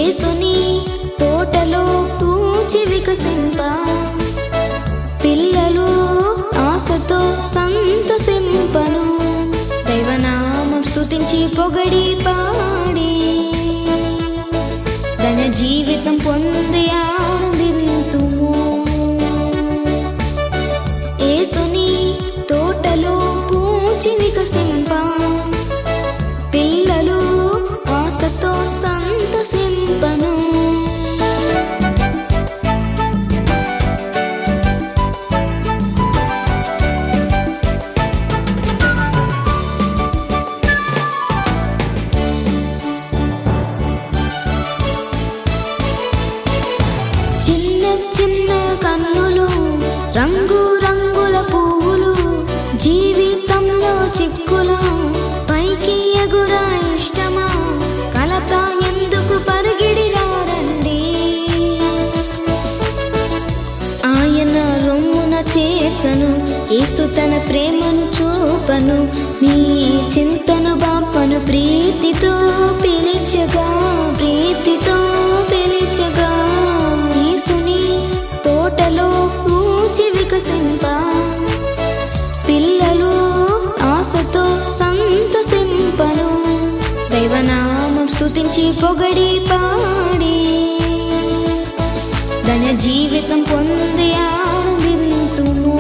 యేసుని తోటలో పూచి వికసింప పిల్లలు ఆశతో సంతసింపను దైవనామం స్తుతించి పొగడి పాడి ధన జీవితం పొంది ఆనందింతుము యేసుని తోటలో పూచి వికసింప పిల్లలు ఆశతో సంతసింపను చిన్న చిన్న కన్నులు రంగు రంగుల పువ్వులు జీవితంలో చిక్కుల పైకి ఎగురా ఇష్టమా కలత ఎందుకు పరిగిడి రండి ఆయన రొమ్మున చేర్చను యేసు తన ప్రేమను చూపను మీ చింతను బాపను ప్రీతితో పిలిచగా ప్రీతితో పిలిచగా యేసుని తోటలో పూచి వికసింప పిల్లలు ఆశతో సంతసింపను దైవనామం స్తుతించి పొగడి పాడి ధన జీవితం పొంది ఆనందింతుము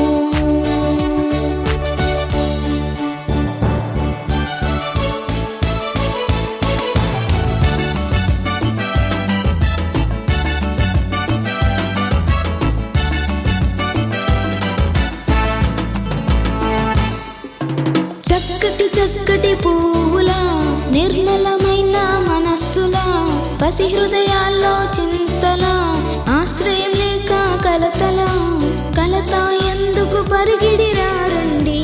చక్కటి చక్కటి పువ్వుల నిర్మలమైన మనస్సుల పసి హృదయాల్లో చింతల ఆశ్రయం లేక కలతల కలత ఎందుకు పరిగిడిరారండి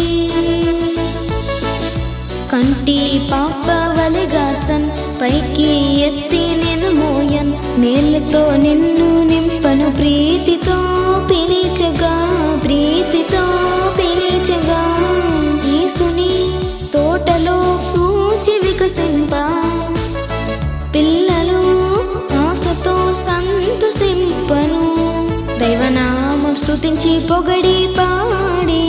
కంటి పాప వలెగాచన్ పైకి ఎత్తి నేను మోయన్ మేలుతో నిన్ను నింపను ప్రీతితో పిలిచగా ప్రీతితో పిలిచగా యేసుని తోటలో పూచి వికసింప పిల్లలు ఆశతో సంతసింపను దైవనామం స్తుతించి పొగడి పాడి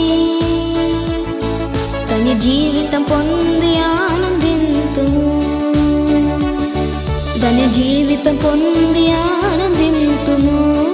తన జీవితం పొంది ఆనందింతుము ధన జీవితం పొంది ఆనందింతుము